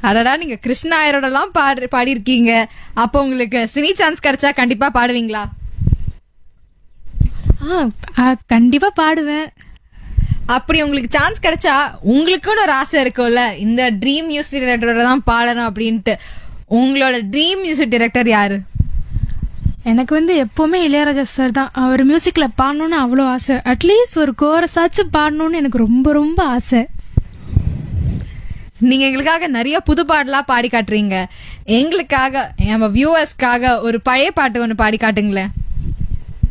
அடடா நீங்க கிருஷ்ணாயரோடலாம் பாடு பாடியிருக்கீங்க அப்போ உங்களுக்கு சினி சான்ஸ் கிடைச்சா கண்டிப்பா பாடுவீங்களா ஆ ஆ, கண்டிப்பா பாடுவேன் அப்படி உங்களுக்கு சான்ஸ் கிடைச்சா உங்களுக்குன்னு ஒரு ஆசை இருக்கும்ல இந்த ட்ரீம் மியூசிக் டைரக்டரோட தான் பாடணும் அப்படின்ட்டு உங்களோட ட்ரீம் மியூசிக் டைரக்டர் யாரு எனக்கு வந்து எப்பவுமே இளையராஜா சார் தான் அவர் மியூசிக்ல பாடணும்னு அவ்வளோ ஆசை அட்லீஸ்ட் ஒரு கோரஸாச்சும் பாடணும்னு எனக்கு ரொம்ப ரொம்ப ஆசை நீங்க எங்களுக்காக நிறைய புது பாடலா பாடி காட்டுறீங்க எங்களுக்காக நம்ம வியூவர்ஸ்க்காக ஒரு பழைய பாட்டு ஒன்று பாடி காட்டுங்களேன்